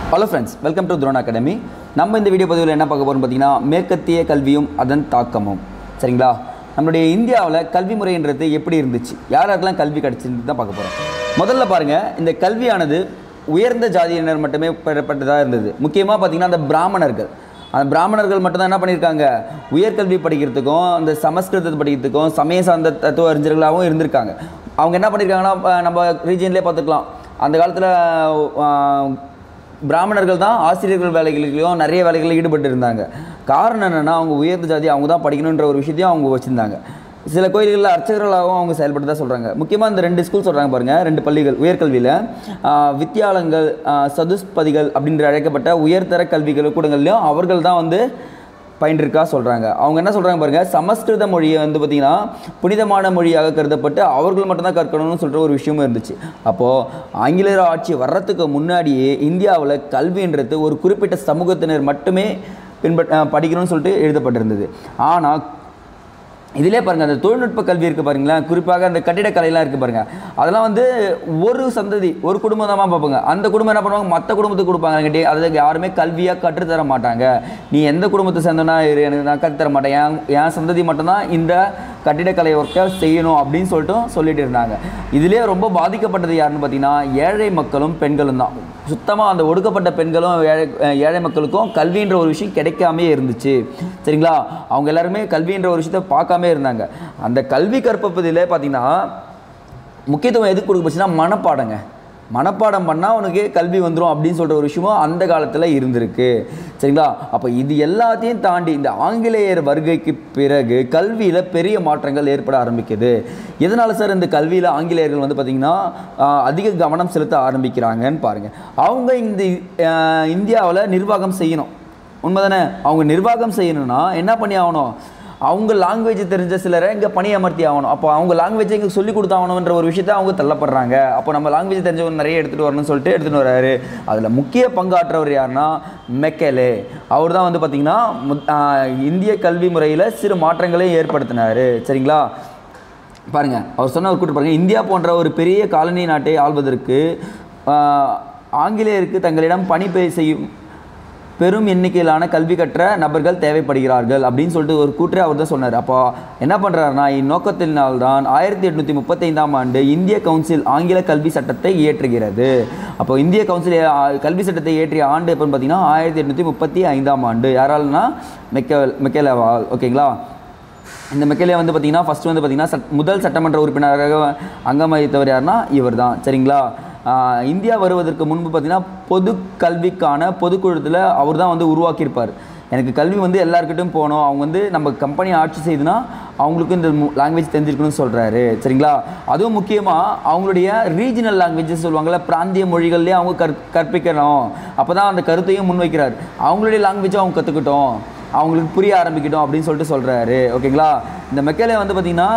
hello friends welcome to துரோன் academy நம்ம இந்த வீடியோ பதிவில் என்ன பார்க்க போகிறோம் பார்த்தீங்கன்னா மேற்கத்திய கல்வியும் அதன் தாக்கமும் சரிங்களா நம்மளுடைய இந்தியாவில் கல்வி முறைன்றது எப்படி இருந்துச்சு யாருக்கெல்லாம் கல்வி கிடச்சிருந்து தான் பார்க்க போகிறோம் முதல்ல பாருங்கள் இந்த கல்வியானது உயர்ந்த ஜாதியினர் மட்டுமே பெறப்பட்டதாக இருந்தது முக்கியமாக பார்த்தீங்கன்னா அந்த பிராமணர்கள் அந்த பிராமணர்கள் மட்டும்தான் என்ன பண்ணியிருக்காங்க உயர்கல்வி படிக்கிறதுக்கும் அந்த சமஸ்கிருதத்தை படிக்கிறதுக்கும் சமய சார்ந்த தத்துவ அறிஞர்களாகவும் இருந்திருக்காங்க அவங்க என்ன பண்ணியிருக்காங்கன்னா இப்ப நம்ம ரீஜன்லேயே பார்த்துக்கலாம் அந்த காலத்தில் பிராமணர்கள் தான் ஆசிரியர்கள் வேலைகளிலும் நிறைய வேலைகளில் ஈடுபட்டு இருந்தாங்க காரணம் என்னென்னா அவங்க உயர்ந்த ஜாதி அவங்க தான் படிக்கணுன்ற ஒரு விஷயத்தையும் அவங்க வச்சுருந்தாங்க சில கோயில்களில் அர்ச்சகர்களாகவும் அவங்க செயல்பட்டு தான் சொல்கிறாங்க முக்கியமாக இந்த ரெண்டு ஸ்கூல் சொல்கிறாங்க பாருங்கள் ரெண்டு பள்ளிகள் உயர்கல்வியில் வித்யாலங்கள் ஆஹ், சதுஸ்பதிகள் அப்படின்ற அழைக்கப்பட்ட உயர்தர கல்விகள் கூடங்கள்லையும் அவர்கள் தான் வந்து பயின்றிருக்கா சொல்கிறாங்க அவங்க என்ன சொல்கிறாங்க பாருங்கள் சமஸ்கிருத மொழியை வந்து பார்த்திங்கன்னா புனிதமான மொழியாக கருதப்பட்டு அவர்கள் மட்டும்தான் கற்கணும்னு சொல்கிற ஒரு விஷயமும் இருந்துச்சு அப்போது ஆங்கிலேயர் ஆட்சி வர்றதுக்கு முன்னாடியே இந்தியாவில் கல்வின்றது ஒரு குறிப்பிட்ட சமூகத்தினர் மட்டுமே பின்பற்ற அஹ் படிக்கணும்னு சொல்லிட்டு எழுதப்பட்டிருந்தது ஆனால் இதிலே பாருங்கள் அந்த தொழில்நுட்ப கல்வி இருக்குது பாருங்களேன் குறிப்பாக அந்த கட்டிடக்கலையெல்லாம் இருக்குது பாருங்கள் அதெல்லாம் வந்து ஒரு சந்ததி ஒரு குடும்பம் தான் பார்ப்பாங்க அந்த குடும்பம் என்ன பண்ணுவாங்க மற்ற குடும்பத்துக்கு கொடுப்பாங்க கேட்டி அது யாருமே கல்வியாக கற்றுத்தர மாட்டாங்க நீ எந்த குடும்பத்தை சேர்ந்தனா இரு எனக்கு நான் கற்றுத்தர மாட்டேன் என் என் சந்ததி மட்டும்தான் இந்த கட்டிடக்கலை ஒர்க்கை செய்யணும் அப்படின்னு சொல்லிட்டு சொல்லிட்டு இருந்தாங்க இதிலே ரொம்ப பாதிக்கப்பட்டது யாருன்னு பார்த்தீங்கன்னா ஏழை மக்களும் பெண்களும் தான் சுத்தமாக அந்த ஒடுக்கப்பட்ட பெண்களும் ஏழை ஏழை மக்களுக்கும் கல்வின்ற ஒரு விஷயம் கிடைக்காமே இருந்துச்சு சரிங்களா அவங்க எல்லாருமே கல்வின்ற ஒரு விஷயத்தை பார்க்காம இருந்தாங்க அந்த கல்வி கற்பதிலே பார்த்தீங்கன்னா முக்கியத்துவம் எதுக்கு கொடுக்கப்பச்சுன்னா மனப்பாடங்க மனப்பாடம் பண்ணால் உனக்கு கல்வி வந்துடும் அப்படின்னு சொல்கிற ஒரு விஷயமும் அந்த காலத்தில் இருந்திருக்கு சரிங்களா அப்போ இது எல்லாத்தையும் தாண்டி இந்த ஆங்கிலேயர் வருகைக்கு பிறகு கல்வியில் பெரிய மாற்றங்கள் ஏற்பட ஆரம்பிக்குது எதனால் சார் இந்த கல்வியில் ஆங்கிலேயர்கள் வந்து பார்த்திங்கன்னா ஆஹ், அதிக கவனம் செலுத்த ஆரம்பிக்கிறாங்கன்னு பாருங்கள் அவங்க இந்த இந்தியாவில் நிர்வாகம் செய்யணும் உண்மைதானே அவங்க நிர்வாகம் செய்யணும்னா என்ன பண்ணி ஆகணும் அவங்க லாங்குவேஜ் தெரிஞ்ச சிலரை இங்கே பணி அமர்த்தி ஆகணும் அப்போ அவங்க லாங்குவேஜை இங்கே சொல்லி கொடுத்தாகணுன்ற ஒரு விஷயத்தை அவங்க தள்ளப்படுறாங்க அப்போ நம்ம லாங்குவேஜ் தெரிஞ்சவங்க நிறைய எடுத்துகிட்டு வரணும்னு சொல்லிட்டு எடுத்துகிட்டு வராரு அதில் முக்கிய பங்காற்றவர் யாருன்னா மெக்கலே அவர் தான் வந்து பார்த்திங்கன்னா மு- ஆஹ் இந்திய கல்வி முறையில் சிறு மாற்றங்களையும் ஏற்படுத்தினார் சரிங்களா பாருங்க அவர் சொன்ன ஒரு கூட்டு பாருங்க இந்தியா போன்ற ஒரு பெரிய காலனி நாட்டை ஆள்வதற்கு ஆஹ், ஆங்கிலேயருக்கு தங்களிடம் பணி பெய் செய்யும் பெரும் எண்ணிக்கையிலான கல்வி கற்ற நபர்கள் தேவைப்படுகிறார்கள் அப்படின்னு சொல்லிட்டு ஒரு கூற்றே அவர் தான் சொன்னார் அப்போ என்ன பண்ணுறாருனா இந்நோக்கத்தினால்தான் ஆயிரத்தி எட்நூற்றி முப்பத்தைந்தாம் ஆண்டு இந்திய கவுன்சில் ஆங்கில கல்வி சட்டத்தை இயற்றுகிறது அப்போ இந்திய கவுன்சில் ஆ, கல்வி சட்டத்தை இயற்றிய ஆண்டு எப்போன்னு பார்த்தீங்கன்னா ஆயிரத்தி எட்நூற்றி முப்பத்தி ஐந்தாம் ஆண்டு யாரால்னா மெக்க மெக்கேலவால் ஓகேங்களா இந்த மெக்கேலே வந்து பார்த்தீங்கன்னா ஃபர்ஸ்ட் வந்து பார்த்தீங்கன்னா சட் முதல் சட்டமன்ற உறுப்பினராக அங்கம் வகித்தவர் யாருன்னா இவர் தான் சரிங்களா ஆஹ் இந்தியா வருவதற்கு முன்பு பார்த்தீங்கன்னா பொது கல்விக்கான பொதுக்குழுத்தில் அவர் தான் வந்து உருவாக்கியிருப்பார் எனக்கு கல்வி வந்து எல்லாருக்கிட்டும் போகணும் அவங்க வந்து நம்ம கம்பெனி ஆட்சி செய்துனா அவங்களுக்கு இந்த லாங்குவேஜ் தெரிஞ்சிருக்கணும்னு சொல்கிறாரு சரிங்களா அதுவும் முக்கியமாக அவங்களுடைய ரீஜனல் லாங்குவேஜஸ் சொல்லுவாங்கள்ல பிராந்திய மொழிகள்லேயே அவங்க கற் கற்பிக்கணும் அப்போ தான் அந்த கருத்தையும் முன்வைக்கிறார் அவங்களுடைய லாங்குவேஜை அவங்க கற்றுக்கிட்டோம் அவங்களுக்கு புரிய ஆரம்பிக்கட்டும் அப்படின்னு சொல்லிட்டு சொல்கிறாரு ஓகேங்களா இந்த மெக்கேலே வந்து பார்த்திங்கன்னா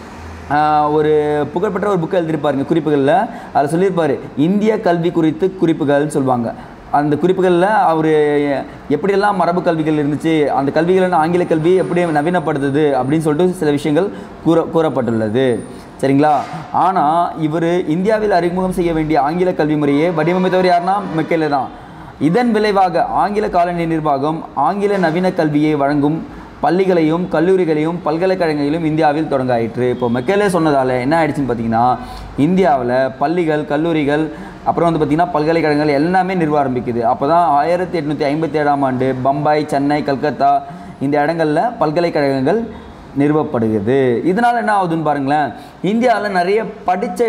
ஆஹ், ஒரு புகழ்பெற்ற ஒரு புக் எழுதியிருப்பாருங்க குறிப்புகளில் அதில் சொல்லியிருப்பார் இந்திய கல்வி குறித்து குறிப்புகள்னு சொல்லுவாங்க அந்த குறிப்புகளில் அவர் எப்படியெல்லாம் மரபு கல்விகள் இருந்துச்சு அந்த கல்விகளை ஆங்கில கல்வி எப்படி நவீனப்படுத்துது அப்படின்னு சொல்லிட்டு சில விஷயங்கள் கூற கூறப்பட்டுள்ளது சரிங்களா ஆனால் இவர் இந்தியாவில் அறிமுகம் செய்ய வேண்டிய ஆங்கில கல்வி முறையை வடிவமைத்தவர் யாருன்னா மெக்கேலே தான் இதன் விளைவாக ஆங்கில காலனி நிர்வாகம் ஆங்கில நவீன கல்வியை வழங்கும் பள்ளிகளையும் கல்லூரிகளையும் பல்கலைக்கழகங்களையும் இந்தியாவில் தொடங்காயிற்று இப்போ மெக்கேலே சொன்னதால் என்ன ஆயிடுச்சுன்னு பார்த்தீங்கன்னா இந்தியாவில் பள்ளிகள் கல்லூரிகள் அப்புறம் வந்து பார்த்திங்கன்னா பல்கலைக்கழகங்கள் எல்லாமே நிறுவ ஆரம்பிக்குது அப்போ தான் ஆயிரத்தி எட்நூற்றி ஐம்பத்தி ஏழாம் ஆண்டு பம்பாய் சென்னை கல்கத்தா இந்த இடங்களில் பல்கலைக்கழகங்கள் நிறுவப்படுகிறது இதனால் என்ன ஆகுதுன்னு பாருங்களேன் இந்தியாவில் நிறைய படித்த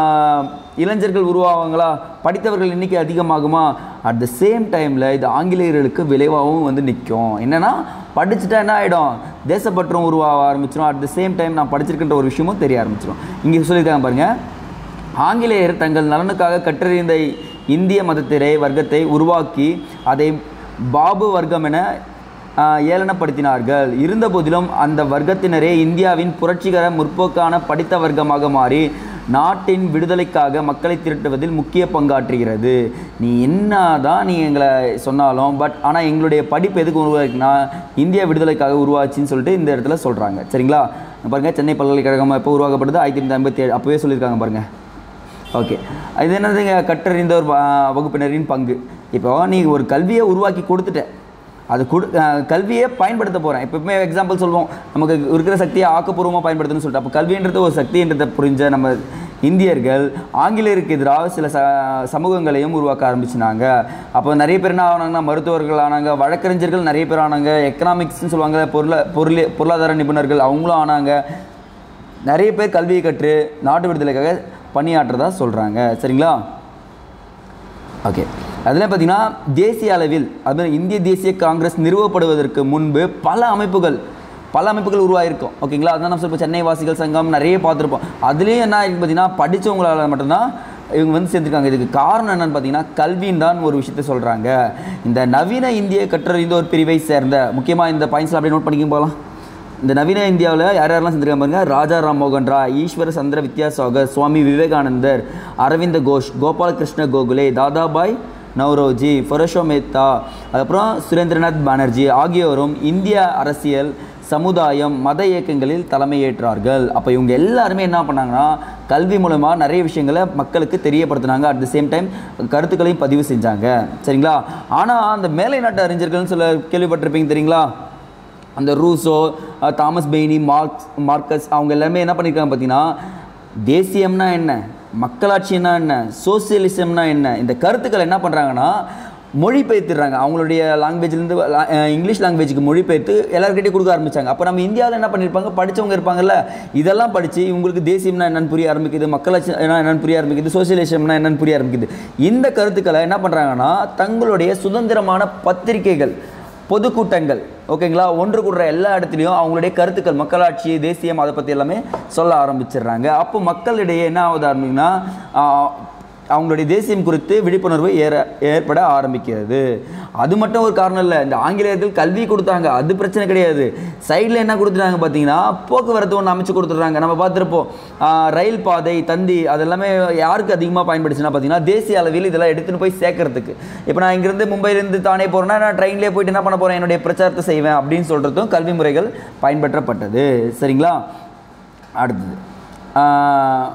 இளைஞர்கள் உருவாவாங்களா படித்தவர்கள் எண்ணிக்கை அதிகமாகுமா அட் த சேம் டைமில் இது ஆங்கிலேயர்களுக்கு விளைவாகவும் வந்து நிற்கும் என்னென்னா படிச்சுட்டா என்ன ஆகிடும் தேசப்பற்றும் உருவாக ஆரம்பிச்சிடும் அட் த சேம் டைம் நான் படிச்சிருக்கின்ற ஒரு விஷயமும் தெரிய ஆரம்பிச்சிடும் இங்கே சொல்லியிருக்காங்க பாருங்கள் ஆங்கிலேயர் தங்கள் நலனுக்காக கற்றறிந்த இந்திய மதத்திரை வர்க்கத்தை உருவாக்கி அதை பாபு வர்க்கம் என ஆஹ், ஏளனப்படுத்தினார்கள் இருந்தபோதிலும் அந்த வர்க்கத்தினரே இந்தியாவின் புரட்சிகர முற்போக்கான படித்த வர்க்கமாக மாறி நாட்டின் விடுதலைக்காக மக்களை திரட்டுவதில் முக்கிய பங்காற்றுகிறது நீ என்னதான் நீ எங்களை சொன்னாலும் பட் ஆனால் எங்களுடைய படிப்பு எதுக்கு உருவாக்குனா இந்திய விடுதலைக்காக உருவாச்சுன்னு சொல்லிட்டு இந்த இடத்துல சொல்கிறாங்க சரிங்களா பாருங்க சென்னை பல்கலைக்கழகம் எப்போ உருவாக்கப்படுது ஆயிரத்தி தொள்ளாயிரத்தி ஐம்பத்தி ஏழு அப்போவே சொல்லியிருக்காங்க பாருங்கள் ஓகே இது என்னதுங்க கற்றறிந்த ஒரு வ- வகுப்பினரின் பங்கு இப்போ நீ ஒரு கல்வியை உருவாக்கி கொடுத்துட்ட அது கொடு அஹ் கல்வியை பயன்படுத்த போகிறேன் எப்பவுமே எக்ஸாம்பிள் சொல்லுவோம் நமக்கு இருக்கிற சக்தியை ஆக்கப்பூர்வமாக பயன்படுத்தணும்னு சொல்லிட்டு அப்போ கல்வின்றது ஒரு சக்தின்றதை புரிஞ்ச நம்ம இந்தியர்கள் ஆங்கிலேயருக்கு எதிராக சில ச சமூகங்களையும் உருவாக்க ஆரம்பிச்சினாங்க அப்போ நிறைய பேர் என்ன ஆனாங்கன்னா மருத்துவர்கள் ஆனாங்க வழக்கறிஞர்கள் நிறைய பேர் ஆனாங்க எக்கனாமிக்ஸ்னு சொல்லுவாங்க பொருள பொருள் பொருளாதார நிபுணர்கள் அவங்களும் ஆனாங்க நிறைய பேர் கல்வியை கற்று நாட்டு விடுதலைக்காக பணியாற்றதா சொல்கிறாங்க சரிங்களா ஓகே அதில் பார்த்தீங்கன்னா தேசிய அளவில் அது இந்திய தேசிய காங்கிரஸ் நிறுவப்படுவதற்கு முன்பு பல அமைப்புகள் பல அமைப்புகள் உருவாயிருக்கும் ஓகேங்களா அதான் நம்ம சொல்லுவோம் சென்னை வாசிகள் சங்கம் நிறைய பார்த்துருப்போம் அதுலேயும் என்ன ஆயிருக்கு பார்த்தீங்கன்னா படித்தவங்களால மட்டும்தான் இவங்க வந்து சேர்ந்துருக்காங்க இதுக்கு காரணம் என்னன்னு பார்த்தீங்கன்னா கல்வின்னு தான் ஒரு விஷயத்த சொல்கிறாங்க இந்த நவீன இந்திய கற்றறிந்த ஒரு பிரிவை சேர்ந்த முக்கியமாக இந்த பாயிண்ட்ஸில் அப்படியே நோட் பண்ணிக்க போகலாம் இந்த நவீன இந்தியாவில் யார் யாரெல்லாம் செஞ்சிருக்காங்க பாருங்க ராஜா ராம் மோகன் ராய் ஈஸ்வர சந்திர வித்யாசாகர் சுவாமி விவேகானந்தர் அரவிந்த கோஷ் கோபாலகிருஷ்ண கோகுலே தாதாபாய் நவ்ரோஜி ஃபொரஷோ மேத்தா அதுக்கப்புறம் சுரேந்திரநாத் பானர்ஜி ஆகியோரும் இந்திய அரசியல் சமுதாயம் மத இயக்கங்களில் தலைமையேற்றார்கள் அப்போ இவங்க எல்லாருமே என்ன பண்ணாங்கன்னா கல்வி மூலமாக நிறைய விஷயங்களை மக்களுக்கு தெரியப்படுத்தினாங்க அட் த சேம் டைம் கருத்துக்களையும் பதிவு செஞ்சாங்க சரிங்களா ஆனால் அந்த மேலை நாட்டு அறிஞர்கள்னு சொல்ல கேள்விப்பட்டிருப்பீங்க தெரியுங்களா அந்த ரூசோ அஹ், தாமஸ் பெய்னி மார்க்ஸ் மார்க்கஸ் அவங்க எல்லாமே என்ன பண்ணியிருக்காங்க பார்த்தீங்கன்னா தேசியம்னா என்ன மக்களாட்சினா என்ன சோசியலிசம்னா என்ன இந்த கருத்துக்கள் என்ன பண்ணுறாங்கன்னா மொழிபெயர்த்துறாங்க அவங்களுடைய லாங்குவேஜ்லேருந்து இங்கிலீஷ் லாங்குவேஜுக்கு மொழிபெயர்த்து எல்லாருக்கிட்டையும் கொடுக்க ஆரம்பிச்சாங்க அப்போ நம்ம இந்தியாவில் என்ன பண்ணியிருப்பாங்க படித்தவங்க இருப்பாங்கல்ல இதெல்லாம் படித்து இவங்களுக்கு தேசியம்னா என்னன்னு புரிய ஆரம்பிக்குது மக்களாட்சி என்னன்னு புரிய ஆரம்பிக்குது சோசியலிசம்னா என்னன்னு புரிய ஆரம்பிக்குது இந்த கருத்துக்களை என்ன பண்ணுறாங்கன்னா தங்களுடைய சுதந்திரமான பத்திரிகைகள் பொதுக்கூட்டங்கள் ஓகேங்களா ஒன்று கூடுற எல்லா இடத்துலையும் அவங்களுடைய கருத்துக்கள் மக்களாட்சி தேசியம் அதை பற்றி எல்லாமே சொல்ல ஆரம்பிச்சிடுறாங்க அப்போ மக்களிடையே என்ன ஆகுது ஆரம்பிங்கன்னா ஆஹ், அவங்களுடைய தேசியம் குறித்து விழிப்புணர்வு ஏற ஏற்பட ஆரம்பிக்கிறது அது மட்டும் ஒரு காரணம் இல்லை இந்த ஆங்கிலேயர்கள் கல்வி கொடுத்தாங்க அது பிரச்சனை கிடையாது சைடில் என்ன கொடுத்துட்டாங்க பார்த்தீங்கன்னா போக்குவரத்து ஒன்று அமைச்சு கொடுத்துட்றாங்க நம்ம பார்த்துருப்போம் ஆஹ், ரயில் பாதை தந்தி அதெல்லாமே யாருக்கு அதிகமாக பயன்படுச்சுன்னா பார்த்தீங்கன்னா தேசிய அளவில் இதெல்லாம் எடுத்துன்னு போய் சேர்க்கறதுக்கு இப்போ நான் இங்கேருந்து மும்பையிலேருந்து தானே போகிறேன்னா நான் ட்ரெயின்லேயே போயிட்டு என்ன பண்ண போகிறேன் என்னுடைய பிரச்சாரத்தை செய்வேன் அப்படின்னு சொல்கிறதும் கல்வி முறைகள் பயன்பற்றப்பட்டது சரிங்களா அடுத்தது ஆஹ்,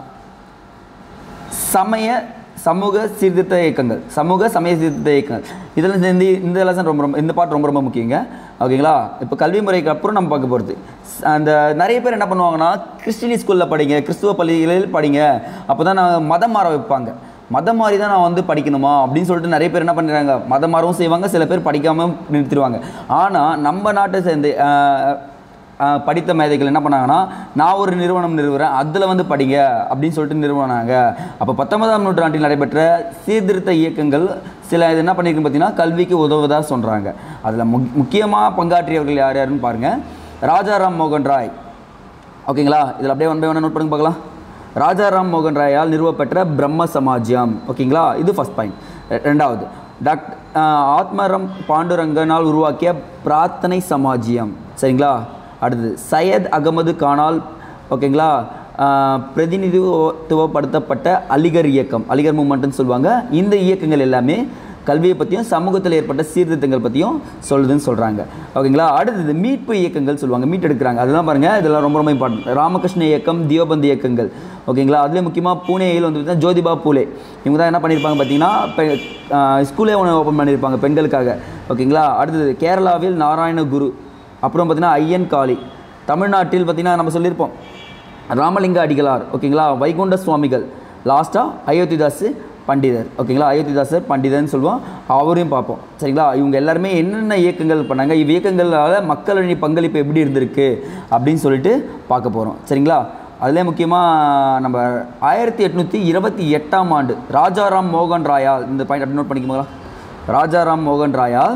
சமய சமூக சீர்திருத்த இயக்கங்கள் சமூக சமய சீர்திருத்த இயக்கங்கள் இதில் இந்த இந்த லெசன் ரொம்ப ரொம்ப இந்த பாட்டு ரொம்ப ரொம்ப முக்கியங்க ஓகேங்களா இப்போ கல்வி முறைக்கு அப்புறம் நம்ம பார்க்க போகிறது அந்த நிறைய பேர் என்ன பண்ணுவாங்கன்னா கிறிஸ்டினி ஸ்கூலில் படிங்க கிறிஸ்துவ பள்ளிகளில் படிங்க அப்போ தான் நான் மதம் மாற வைப்பாங்க மதம் மாறி தான் நான் வந்து படிக்கணுமா அப்படின்னு சொல்லிட்டு நிறைய பேர் என்ன பண்ணுறாங்க மதம் மாறவும் செய்வாங்க சில பேர் படிக்காமல் நிறுத்திடுவாங்க ஆனால் நம்ம நாட்டை சேர்ந்து ஆஹ், ஆஹ் படித்த மேதைகள் என்ன பண்ணாங்கன்னா நான் ஒரு நிறுவனம் நிறுவுறேன் அதில் வந்து படிங்க அப்படின்னு சொல்லிட்டு நிறுவனாங்க அப்போ பத்தொன்பதாம் நூற்றாண்டில் நடைபெற்ற சீர்திருத்த இயக்கங்கள் சில இது என்ன பண்ணியிருக்கு பார்த்தீங்கன்னா கல்விக்கு உதவுவதாக சொல்கிறாங்க அதில் முக் முக்கியமாக பங்காற்றியவர்கள் யார் யாருன்னு பாருங்கள் ராஜாராம் மோகன் ராய் ஓகேங்களா இதில் அப்படியே ஒன் பை ஒன் நோட் பண்ணுங்க பார்க்கலாம் ராஜாராம் மோகன் ராயால் நிறுவப்பெற்ற பிரம்ம சமாஜ்யம் ஓகேங்களா இது ஃபஸ்ட் பாயிண்ட் ரெண்டாவது டாக்டர் ஆத்மரம் பாண்டுரங்கனால் உருவாக்கிய பிரார்த்தனை சமாஜ்யம் சரிங்களா அடுத்தது சையத் அகமது கானால் ஓகேங்களா ஆஹ், பிரதிநிதித்துவப்படுத்தப்பட்ட அலிகர் இயக்கம் அலிகர் மூமெண்ட்னு சொல்லுவாங்க இந்த இயக்கங்கள் எல்லாமே கல்வியை பற்றியும் சமூகத்தில் ஏற்பட்ட சீர்திருத்தங்கள் பற்றியும் சொல்லுதுன்னு சொல்கிறாங்க ஓகேங்களா அடுத்தது மீட்பு இயக்கங்கள் சொல்லுவாங்க மீட் எடுக்கிறாங்க அதெல்லாம் பாருங்கள் இதெல்லாம் ரொம்ப ரொம்ப இம்பார்ட்டன்ட் ராமகிருஷ்ண இயக்கம் தியோபந்த் இயக்கங்கள் ஓகேங்களா அதுலேயும் முக்கியமாக பூனேயில் வந்து பார்த்தீங்கன்னா ஜோதிபா பூலே இவங்க தான் என்ன பண்ணியிருப்பாங்க பார்த்தீங்கன்னா பெ ஸ்கூலே ஒன்று ஓப்பன் பண்ணியிருப்பாங்க பெண்களுக்காக ஓகேங்களா அடுத்தது கேரளாவில் நாராயண குரு அப்புறம் பார்த்தீங்கன்னா ஐயன் காளி தமிழ்நாட்டில் பார்த்தீங்கன்னா நம்ம சொல்லியிருப்போம் ராமலிங்க அடிகளார் ஓகேங்களா வைகுண்ட சுவாமிகள் லாஸ்ட்டாக அயோத்திதாஸ் பண்டிதர் ஓகேங்களா அயோத்திதாசர் பண்டிதர்னு சொல்லுவோம் அவரையும் பார்ப்போம் சரிங்களா இவங்க எல்லாருமே என்னென்ன இயக்கங்கள் பண்ணாங்க இவ் இயக்கங்களால் மக்களின் பங்களிப்பு எப்படி இருந்திருக்கு அப்படின்னு சொல்லிட்டு பார்க்க போகிறோம் சரிங்களா அதிலே முக்கியமாக நம்ம ஆயிரத்தி எட்நூற்றி இருபத்தி எட்டாம் ஆண்டு ராஜாராம் மோகன் ராயால் இந்த பாயிண்ட் அப்படி நோட் பண்ணிக்கோங்களா ராஜாராம் மோகன் ராயால்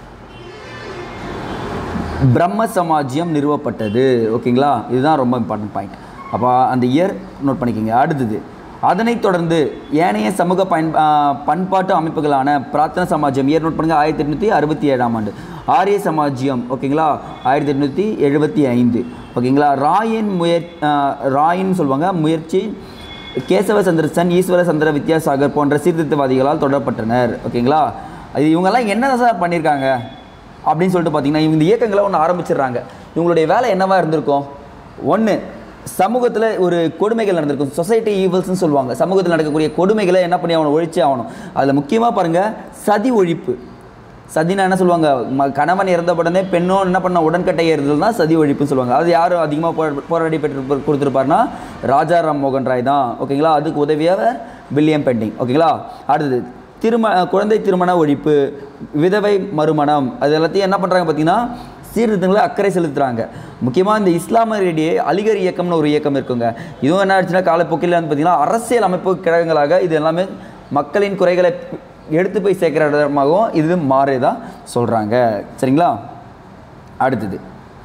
பிரம்ம சமாஜ்யம் நிறுவப்பட்டது ஓகேங்களா இதுதான் ரொம்ப இம்பார்ட்டன்ட் பாயிண்ட் அப்போ அந்த இயர் நோட் பண்ணிக்கோங்க அடுத்தது அதனைத் தொடர்ந்து ஏனைய சமூக பயன் ஆ, பண்பாட்டு அமைப்புகளான பிரார்த்தன சமாஜ்யம் இயர் நோட் பண்ணுங்க ஆயிரத்தி எட்நூற்றி அறுபத்தி ஏழாம் ஆண்டு ஆரிய சமாஜ்யம் ஓகேங்களா ஆயிரத்தி எட்நூற்றி எழுபத்தி ஐந்து ஓகேங்களா ராயின் முயற் ஆ, ராயின் சொல்லுவாங்க முயற்சி கேசவ சந்திரசன் ஈஸ்வர சந்திர வித்யாசாகர் போன்ற சீர்திருத்தவாதிகளால் தொடரப்பட்டனர் ஓகேங்களா அது இவங்கெல்லாம் என்ன சார் பண்ணியிருக்காங்க அப்படின்னு சொல்லிட்டு பார்த்தீங்கன்னா இவங்க இந்த இயக்கங்களை ஒன்று ஆரம்பிச்சிடுறாங்க இவங்களுடைய வேலை என்னவா இருந்திருக்கும் ஒன்று சமூகத்தில் ஒரு கொடுமைகள் நடந்திருக்கும் சொசைட்டி ஈவல்ஸ்னு சொல்லுவாங்க சமூகத்தில் நடக்கக்கூடிய கொடுமைகளை என்ன பண்ணி அவனை ஒழிச்சே ஆகணும் அதில் முக்கியமாக பாருங்கள் சதி ஒழிப்பு சதினா என்ன சொல்லுவாங்க ம கணவன் இறந்த உடனே பெண்ணும் என்ன பண்ண உடன்கட்டை ஏறுதல் தான் சதி ஒழிப்புன்னு சொல்லுவாங்க அது யார் அதிகமாக போ போராடி பெற்று கொடுத்துருப்பாருன்னா ராஜா ராம் மோகன் ராய் தான் ஓகேங்களா அதுக்கு உதவியவர் வில்லியம் பெண்டிங் ஓகேங்களா அடுத்தது திரும குழந்தை திருமண ஒழிப்பு விதவை மறுமணம் அது எல்லாத்தையும் என்ன பண்ணுறாங்க பார்த்தீங்கன்னா சீர்திருத்தங்களை அக்கறை செலுத்துகிறாங்க முக்கியமாக இந்த இஸ்லாமியரிடையே அலிகர் இயக்கம்னு ஒரு இயக்கம் இருக்குங்க இதுவும் என்ன ஆச்சுன்னா காலப்போக்கில் வந்து பார்த்தீங்கன்னா அரசியல் அமைப்பு கிழங்களாக இது எல்லாமே மக்களின் குறைகளை எடுத்து போய் சேர்க்குற இடமாகவும் இது மாறியதாக சொல்கிறாங்க சரிங்களா அடுத்தது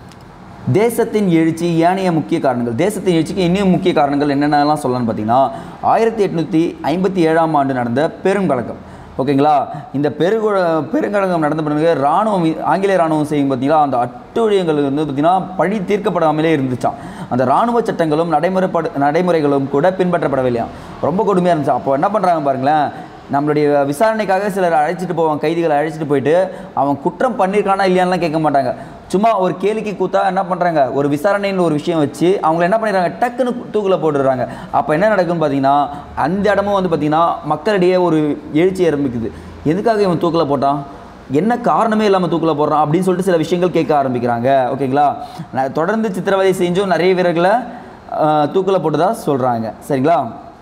தேசத்தின் எழுச்சி ஏனைய முக்கிய காரணங்கள் தேசத்தின் எழுச்சிக்கு இன்னும் முக்கிய காரணங்கள் என்னென்னலாம் சொல்லலாம்னு பார்த்தீங்கன்னா ஆயிரத்தி எட்நூற்றி ஐம்பத்தி ஏழாம் ஆண்டு நடந்த பெருங்கலக்கம் ஓகேங்களா இந்த பெருகு பெருங்கலகம் நடந்த பிறகு இராணுவம் ஆங்கிலேய இராணுவம் செய்யும் பார்த்தீங்களா அந்த அட்டூழியங்கள் வந்து பார்த்திங்கன்னா பழி தீர்க்கப்படாமலே இருந்துச்சான் அந்த இராணுவ சட்டங்களும் நடைமுறைப்படு நடைமுறைகளும் கூட பின்பற்றப்படவில்லையாம் ரொம்ப கொடுமையாக இருந்துச்சு அப்போ என்ன பண்ணுறாங்க பாருங்களேன் நம்மளுடைய விசாரணைக்காக சிலர் அழைச்சிட்டு போவாங்க கைதிகளை அழைச்சிட்டு போயிட்டு அவன் குற்றம் பண்ணியிருக்கானா இல்லையான்லாம் கேட்க மாட்டாங்க சும்மா ஒரு கேளிக்கை கூத்தா என்ன பண்ணுறாங்க ஒரு விசாரணைன்னு ஒரு விஷயம் வச்சு அவங்கள என்ன பண்ணிடுறாங்க டக்குன்னு தூக்கில் போட்டுடுறாங்க அப்போ என்ன நடக்குன்னு பார்த்தீங்கன்னா அந்த இடமும் வந்து பார்த்திங்கன்னா மக்களிடையே ஒரு எழுச்சி ஆரம்பிக்குது எதுக்காக இவன் தூக்கில் போட்டான் என்ன காரணமே இல்லாமல் தூக்கில் போடுறான் அப்படின்னு சொல்லிட்டு சில விஷயங்கள் கேட்க ஆரம்பிக்கிறாங்க ஓகேங்களா நான் தொடர்ந்து சித்திரவதை செஞ்சும் நிறைய வீரர்களை தூக்கில் போட்டதா சொல்கிறாங்க சரிங்களா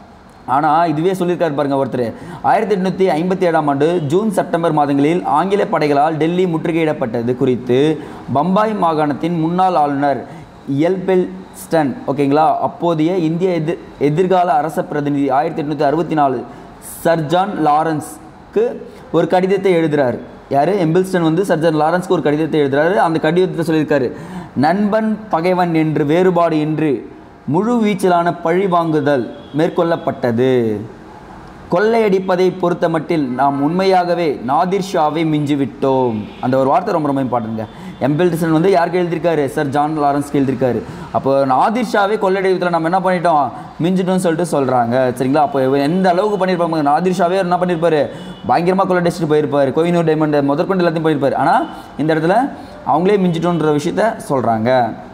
ஆனால் இதுவே சொல்லியிருக்காரு பாருங்க ஒருத்தர் ஆயிரத்தி எட்நூற்றி ஐம்பத்தி ஏழாம் ஆண்டு ஜூன் செப்டம்பர் மாதங்களில் ஆங்கில படைகளால் டெல்லி முற்றுகையிடப்பட்டது குறித்து பம்பாய் மாகாணத்தின் முன்னாள் ஆளுநர் எல்பெல்ஸ்டன் ஓகேங்களா அப்போதைய இந்திய எதிர் எதிர்கால அரச பிரதிநிதி ஆயிரத்தி எட்நூற்றி அறுபத்தி நாலு சர்ஜான் லாரன்ஸ்க்கு ஒரு கடிதத்தை எழுதுறாரு யார் எம்பிள்ஸ்டன் வந்து சர்ஜன் லாரன்ஸ்க்கு ஒரு கடிதத்தை எழுதுறாரு அந்த கடிதத்தை சொல்லியிருக்காரு நண்பன் பகைவன் என்று வேறுபாடு என்று முழு வீச்சிலான பழி வாங்குதல் மேற்கொள்ளப்பட்டது கொள்ளையடிப்பதை பொறுத்த மட்டில் நாம் உண்மையாகவே நாதிர் ஷாவை மிஞ்சிவிட்டோம் அந்த ஒரு வார்த்தை ரொம்ப ரொம்ப இம்பார்ட்டன்ங்க எம்பிள்டிசன் வந்து யாருக்கு எழுதியிருக்காரு சார் ஜான் லாரன்ஸ்க்கு எழுதியிருக்காரு அப்போ நாதிர் ஷாவே கொள்ளையடிப்பதில் நம்ம என்ன பண்ணிட்டோம் மிஞ்சிட்டோம்னு சொல்லிட்டு சொல்கிறாங்க சரிங்களா அப்போ இவன் எந்த அளவுக்கு பண்ணியிருப்பாங்க நாதிர் ஷாவே என்ன பண்ணியிருப்பாரு பயங்கரமாக கொள்ளையடிச்சிட்டு போயிருப்பார் கோயினூர் டைமண்ட் முதற்கொண்டு எல்லாத்தையும் போயிருப்பார் ஆனால் இந்த இடத்துல அவங்களே மிஞ்சிட்டோன்ற விஷயத்த சொல்கிறாங்க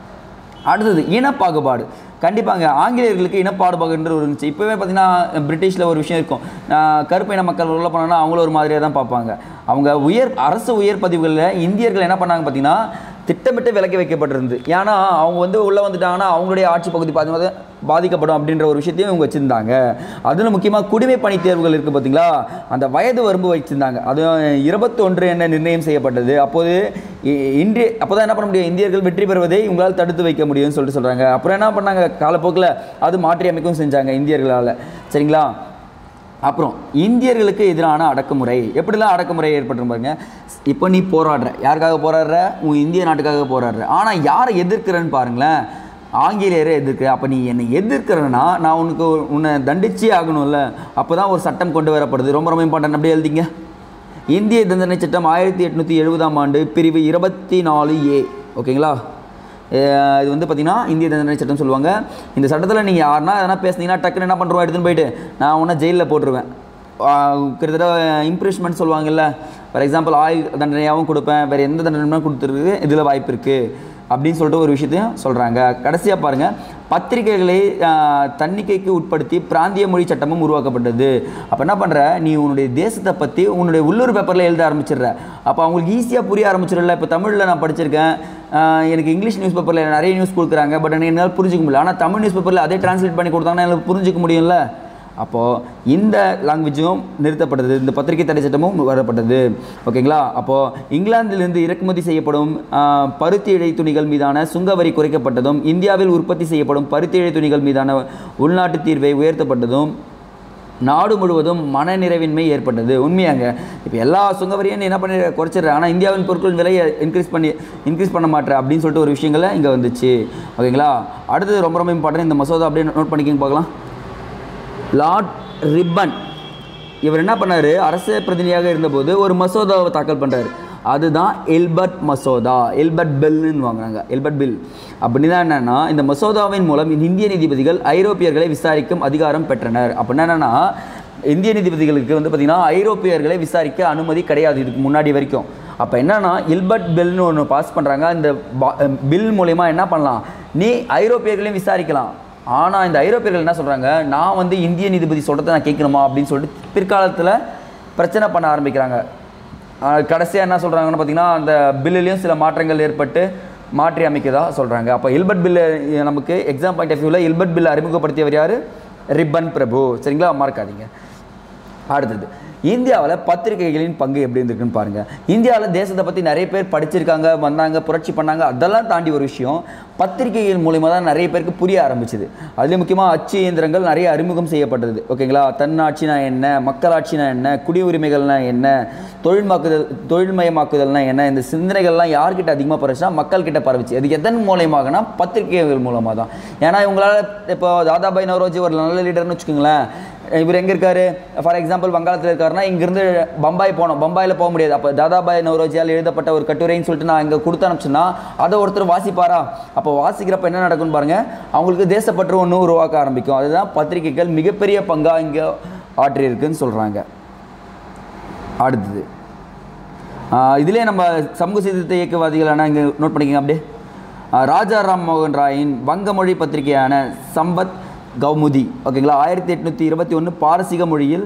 அடுத்தது இனப்பாகுபாடு கண்டிப்பாங்க ஆங்கிலேயர்களுக்கு இனப்பாடுபாடுன்ற ஒரு இருந்துச்சு இப்போவே பார்த்தீங்கன்னா பிரிட்டிஷில் ஒரு விஷயம் இருக்கும் நான் கருப்பு இன மக்கள் உள்ள போனாங்கன்னா அவங்களும் ஒரு மாதிரியாக தான் பார்ப்பாங்க அவங்க உயர் அரசு உயர் பதிவுகளில் இந்தியர்கள் என்ன பண்ணாங்க பார்த்தீங்கன்னா திட்டமிட்டு விலக்கி வைக்கப்பட்டிருந்து ஏன்னா அவங்க வந்து உள்ளே வந்துட்டாங்கன்னா அவங்களுடைய ஆட்சி பகுதி பாதி பாதிக்கப்படும் அப்படின்ற ஒரு விஷயத்தையும் இவங்க வச்சுருந்தாங்க அதில் முக்கியமாக குடிமை பணி தேர்வுகள் இருக்குது பார்த்தீங்களா அந்த வயது வரம்பு வச்சுருந்தாங்க அது இருபத்தொன்று என்ன நிர்ணயம் செய்யப்பட்டது அப்போது இ- இன்றைய அப்போ தான் என்ன பண்ண முடியும் இந்தியர்கள் வெற்றி பெறுவதை இவங்களால் தடுத்து வைக்க முடியும்னு சொல்லிட்டு சொல்கிறாங்க அப்புறம் என்ன பண்ணாங்க காலப்போக்கில் அது மாற்றி அமைக்கவும் செஞ்சாங்க இந்தியர்களால் சரிங்களா அப்புறம் இந்தியர்களுக்கு எதிரான அடக்குமுறை எப்படிலாம் அடக்குமுறை ஏற்பட்டு பாருங்க இப்போ நீ போராடுற யாருக்காக போராடுற உன் இந்திய நாட்டுக்காக போராடுற ஆனால் யாரை எதிர்க்கிறன்னு பாருங்களேன் ஆங்கிலேயரை எதிர்க்கிற அப்போ நீ என்னை எதிர்க்கிறன்னா நான் உனக்கு ஒரு- உன்னை தண்டிச்சே ஆகணும்ல அப்போ தான் ஒரு சட்டம் கொண்டு வரப்படுது ரொம்ப ரொம்ப இம்பார்ட்டன்ட் அப்படியே எழுதிங்க இந்திய தண்டனை சட்டம் ஆயிரத்தி எட்நூற்றி எழுபதாம் ஆண்டு பிரிவு இருபத்தி நாலு ஏ ஓகேங்களா அஹ் இது வந்து பார்த்தீங்கன்னா இந்திய தண்டனை சட்டம் சொல்லுவாங்க இந்த சட்டத்தில் நீங்கள் யாருன்னா எதனா பேசுனீங்கன்னா டக்குன்னு என்ன பண்ணுறோம் எடுத்துன்னு போயிட்டு நான் உன்னை ஜெயிலில் போட்டுருவேன் ஆஹ் கிட்டத்தட்ட இம்ப்ரெஷ்மெண்ட் சொல்லுவாங்கல்ல ஃபார் எக்ஸாம்பிள் ஆயுள் தண்டனையாகவும் கொடுப்பேன் வேறு எந்த தண்டனையும் கொடுத்துருக்கு இதில் வாய்ப்பு இருக்குது அப்படின்னு சொல்லிட்டு ஒரு விஷயத்தையும் சொல்கிறாங்க கடைசியாக பாருங்கள் பத்திரிகைகளை ஆஹ், தன்னிக்கைக்கு உட்படுத்தி பிராந்திய மொழி சட்டமும் உருவாக்கப்பட்டது அப்போ என்ன பண்ணுற நீ உன்னுடைய தேசத்தை பற்றி உன்னுடைய உள்ளூர் பேப்பரில் எழுத ஆரம்பிச்சிடுற அப்போ அவங்களுக்கு ஈஸியாக புரிய ஆரம்பிச்சிடல இப்போ தமிழில் நான் படிச்சிருக்கேன் ஆஹ், எனக்கு இங்கிலீஷ் நியூஸ் பேப்பரில் நிறைய நியூஸ் கொடுக்குறாங்க பட் என்னால் புரிஞ்சிக்க முடியல ஆனால் தமிழ் நியூஸ் பேப்பரில் அதே டிரான்ஸ்லேட் பண்ணி கொடுத்தாங்கன்னா எனக்கு புரிஞ்சிக்க முடியும்ல அப்போது இந்த லாங்குவேஜும் நிறுத்தப்பட்டது இந்த பத்திரிகை தடை சட்டமும் வரப்பட்டது ஓகேங்களா அப்போது இங்கிலாந்திலிருந்து இறக்குமதி செய்யப்படும் ஆஹ், பருத்தி இழை துணிகள் மீதான சுங்க வரி குறைக்கப்பட்டதும் இந்தியாவில் உற்பத்தி செய்யப்படும் பருத்தி இழை துணிகள் மீதான உள்நாட்டு தீர்வை உயர்த்தப்பட்டதும் நாடு முழுவதும் மனநிறைவின்மை ஏற்பட்டது உண்மையாங்க இப்போ எல்லா சுங்கவரியும் நீ என்ன பண்ணி குறைச்சிடுற ஆனால் இந்தியாவின் பொருட்களின் விலையை இன்க்ரீஸ் பண்ணி இன்க்ரீஸ் பண்ண மாட்டேற அப்படின்னு சொல்லிட்டு ஒரு விஷயங்களை இங்கே வந்துச்சு ஓகேங்களா அடுத்தது ரொம்ப ரொம்ப இம்பார்ட்டன்ட் இந்த மசோதா அப்படியே நோட் பண்ணிக்கிங்க பார்க்கலாம் லார்ட் ரிப்பன் இவர் என்ன பண்ணாரு அரசு பிரதிநிதியாக இருந்தபோது ஒரு மசோதாவை தாக்கல் பண்ணுறாரு அதுதான் எல்பர்ட் மசோதா எல்பர்ட் பில்னு வாங்குறாங்க எல்பர்ட் பில் அப்படின்னா என்னன்னா இந்த மசோதாவின் மூலம் இந்திய நீதிபதிகள் ஐரோப்பியர்களை விசாரிக்கும் அதிகாரம் பெற்றனர் அப்படின்னா என்னன்னா இந்திய நீதிபதிகளுக்கு வந்து பார்த்திங்கன்னா ஐரோப்பியர்களை விசாரிக்க அனுமதி கிடையாது இதுக்கு முன்னாடி வரைக்கும் அப்போ என்னன்னா இல்பர்ட் பில்னு ஒன்று பாஸ் பண்ணுறாங்க இந்த பில் மூலயமா என்ன பண்ணலாம் நீ ஐரோப்பியர்களையும் விசாரிக்கலாம் ஆனால் இந்த ஐரோப்பியர்கள் என்ன சொல்கிறாங்க நான் வந்து இந்திய நீதிபதி சொல்கிறத நான் கேட்கணுமா அப்படின்னு சொல்லிட்டு பிற்காலத்தில் பிரச்சனை பண்ண ஆரம்பிக்கிறாங்க கடைசியாக என்ன சொல்கிறாங்கன்னு பார்த்தீங்கன்னா அந்த பில்லுலேயும் சில மாற்றங்கள் ஏற்பட்டு மாற்றி அமைக்கதா சொல்கிறாங்க அப்போ இல்பர்ட் பில்லு நமக்கு எக்ஸாம் பாயிண்ட் ஆஃப் வியூவில் இல்பர்ட் பில் அறிமுகப்படுத்தியவர் யார் ரிப்பன் பிரபு சரிங்களா மறக்காதீங்க அடுத்தது இந்தியாவில் பத்திரிகைகளின் பங்கு எப்படி இருந்திருக்குன்னு பாருங்கள் இந்தியாவில் தேசத்தை பற்றி நிறைய பேர் படிச்சிருக்காங்க வந்தாங்க புரட்சி பண்ணாங்க அதெல்லாம் தாண்டி ஒரு விஷயம் பத்திரிகைகள் மூலிமா தான் நிறைய பேருக்கு புரிய ஆரம்பிச்சுது அதுலேயும் முக்கியமாக அச்சு இயந்திரங்கள் நிறைய அறிமுகம் செய்யப்பட்டது ஓகேங்களா தன்னாட்சினா என்ன மக்களாட்சினா என்ன குடியுரிமைகள்னா என்ன தொழில்மாக்குதல் தொழில்மயமாக்குதல்னா என்ன இந்த சிந்தனைகள்லாம் யார்கிட்ட அதிகமாக பரவுச்சுன்னா மக்கள்கிட்ட பரவுச்சு அது எதன் மூலயமாகனா பத்திரிகைகள் மூலமாக தான் ஏன்னா இவங்களால இப்போ தாதாபாய் நவரோஜி ஒரு நல்ல லீடர்னு வச்சுக்கோங்களேன் இவர் எங்கே இருக்காரு ஃபார் எக்ஸாம்பிள் வங்காளத்தில் இருக்காருன்னா இங்கேருந்து பம்பாய் போனோம் பம்பாயில் போக முடியாது அப்போ தாதாபாய் நவரோஜியால் எழுதப்பட்ட ஒரு கட்டுரைன்னு சொல்லிட்டு நான் இங்கே கொடுத்து அனுப்பிச்சேன்னா அதை ஒருத்தர் வாசிப்பாரா அப்போ வாசிக்கிறப்ப என்ன நடக்கும்னு பாருங்கள் அவங்களுக்கு தேசப்பற்று ஒன்று உருவாக்க ஆரம்பிக்கும் அதுதான் பத்திரிகைகள் மிகப்பெரிய பங்காக இங்கே ஆற்றியிருக்குன்னு சொல்கிறாங்க அடுத்தது ஆஹ் இதிலே நம்ம சமூக சீர்திருத்த இயக்கவாதிகளான இங்கே நோட் பண்ணிக்கங்க அப்படியே ஆஹ் ராஜா ராம் மோகன் ராயின் வங்க மொழி பத்திரிகையான சம்பத் கௌமுதி ஓகேங்களா ஆயிரத்தி எட்நூற்றி இருபத்தி ஒன்று பாரசீக மொழியில்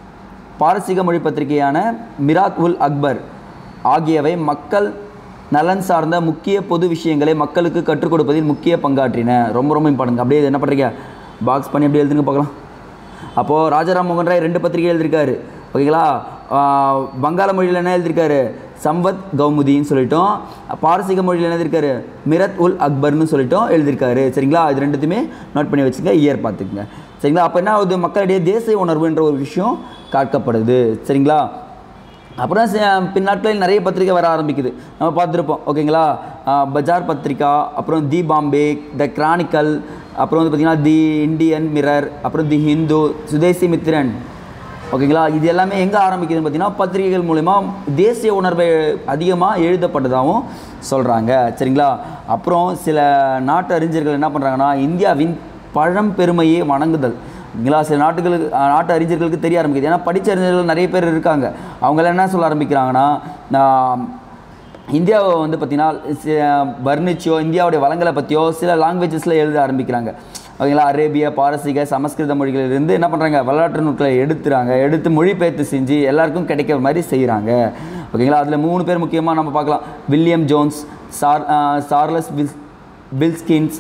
பாரசீக மொழி பத்திரிகையான மிராக் உல் அக்பர் ஆகியவை மக்கள் நலன் சார்ந்த முக்கிய பொது விஷயங்களை மக்களுக்கு கற்றுக் கொடுப்பதில் முக்கிய பங்காற்றின ரொம்ப ரொம்ப இம்பார்ட்டன்ட் அப்படியே இது என்ன பண்ணுறீங்க பாக்ஸ் பண்ணி அப்படியே எழுதுங்க பார்க்கலாம் அப்போது ராஜாராம் மோகன் ராய் ரெண்டு பத்திரிகை எழுதியிருக்காரு ஓகேங்களா ஆஹ் வங்காள மொழியில் என்ன எழுதியிருக்காரு சம்பத் கௌமுதின்னு சொல்லிட்டோம் பாரசீக மொழியில் என்ன எழுதியிருக்காரு மிரத் உல் அக்பர்னு சொல்லிட்டோம் எழுதியிருக்காரு சரிங்களா இது ரெண்டுத்தையுமே நோட் பண்ணி வச்சுங்க இயர் பார்த்துக்குங்க சரிங்களா அப்போ என்ன ஆகுது மக்களிடையே தேசிய உணர்வுன்ற ஒரு விஷயம் காட்டப்படுது சரிங்களா அப்புறம் ச- பின்னாட்களில் நிறைய பத்திரிக்கை வர ஆரம்பிக்குது நம்ம பார்த்துருப்போம் ஓகேங்களா ஆஹ் பஜார் பத்திரிக்கா அப்புறம் தி பாம்பே த கிரானிக்கல் அப்புறம் வந்து பார்த்திங்கன்னா தி இந்தியன் மிரர் அப்புறம் தி ஹிந்து சுதேசி மித்திரன் ஓகேங்களா இது எல்லாமே எங்கே ஆரம்பிக்குதுன்னு பார்த்தீங்கன்னா பத்திரிகைகள் மூலயமா தேசிய உணர்வை அதிகமாக எழுதப்பட்டதாகவும் சொல்கிறாங்க சரிங்களா அப்புறம் சில நாட்டு அறிஞர்கள் என்ன பண்ணுறாங்கன்னா இந்தியாவின் பழம்பெருமையை வணங்குதல் ஓகேங்களா சில நாட்டுகளுக்கு அஹ், நாட்டு அறிஞர்களுக்கு தெரிய ஆரம்பிக்குது ஏன்னா படிச்ச அறிஞர்கள் நிறைய பேர் இருக்காங்க அவங்களாம் என்ன சொல்ல ஆரம்பிக்கிறாங்கன்னா நான் இந்தியாவை வந்து பார்த்திங்கன்னா சி- வர்ணிச்சோ இந்தியாவுடைய வளங்களை பற்றியோ சில லாங்குவேஜஸில் எழுத ஆரம்பிக்கிறாங்க ஓகேங்களா அரேபிய பாரசீக சமஸ்கிருத மொழிகளிலிருந்து என்ன பண்ணுறாங்க வரலாற்று நூல்களை எடுத்துறாங்க எடுத்து மொழிபெயர்த்து செஞ்சு எல்லாருக்கும் கிடைக்கிற மாதிரி செய்கிறாங்க ஓகேங்களா அதில் மூணு பேர் முக்கியமாக நம்ம பார்க்கலாம் William Jones sir ah Charles வில்ஸ் பில்ஸ்கின்ஸ்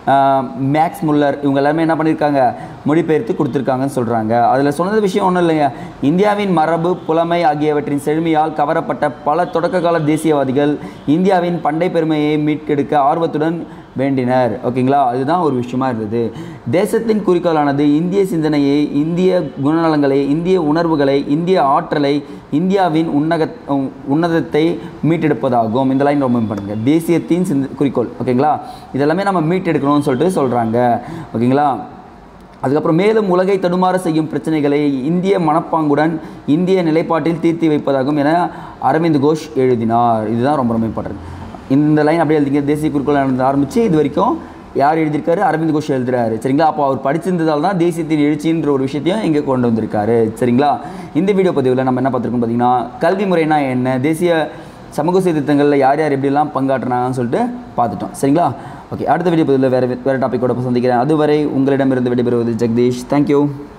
மேக்ஸ் முல்லர் இவங்க எல்லாருமே என்ன பண்ணியிருக்காங்க மொழிபெயர்த்து கொடுத்துருக்காங்கன்னு சொல்கிறாங்க அதில் சொன்னது விஷயம் ஒன்றும் இல்லைங்க இந்தியாவின் மரபு புலமை ஆகியவற்றின் செழுமையால் கவரப்பட்ட பல தொடக்க கால தேசியவாதிகள் இந்தியாவின் பண்டை பெருமையை மீட்டெடுக்க ஆர்வத்துடன் வேண்டினர் ஓகேங்களா அதுதான் ஒரு விஷயமா இருந்தது தேசத்தின் குறிக்கோளானது இந்திய சிந்தனையை இந்திய குணநலங்களை இந்திய உணர்வுகளை இந்திய ஆற்றலை இந்தியாவின் உன்னக உன்னதத்தை மீட்டெடுப்பதாகும் இந்த லைன் ரொம்ப பண்ணுங்க தேசியத்தின் சிந்த குறிக்கோள் ஓகேங்களா இதெல்லாமே நம்ம மீட்டெடுக்கணும்னு சொல்லிட்டு சொல்கிறாங்க ஓகேங்களா அதுக்கப்புறம் மேலும் உலகை தடுமாற செய்யும் பிரச்சனைகளை இந்திய மனப்பாங்குடன் இந்திய நிலைப்பாட்டில் தீர்த்தி வைப்பதாகும் என அரவிந்த் கோஷ் எழுதினார் இதுதான் ரொம்ப ரொம்ப இம்பார்ட்டன்ட் இந்த லைன் அப்படியே எழுதிங்க தேசிய குறிக்கோள் ஆரம்பித்து இது வரைக்கும் யார் எழுதியிருக்காரு அரவிந்த் கோஷ் எழுதுறாரு சரிங்களா அப்போ அவர் படிச்சிருந்ததால் தான் தேசியத்தின் எழுச்சின்ற ஒரு விஷயத்தையும் இங்கே கொண்டு வந்திருக்காரு சரிங்களா இந்த வீடியோ பதிவில் நம்ம என்ன பார்த்துருக்கோம் பார்த்தீங்கன்னா கல்வி முறைனா என்ன தேசிய சமூக சீர்திருத்தங்களில் யார் யார் எப்படிலாம் பங்காற்றினாங்கன்னு சொல்லிட்டு பார்த்துட்டோம் சரிங்களா ஓகே அடுத்த வீடியோ பதிவில் வேறு வேறு டாப்பிக்கோட சந்திக்கிறேன் அதுவரை உங்களிடமிருந்து விடைபெறுவது ஜெகதீஷ் தேங்க்யூ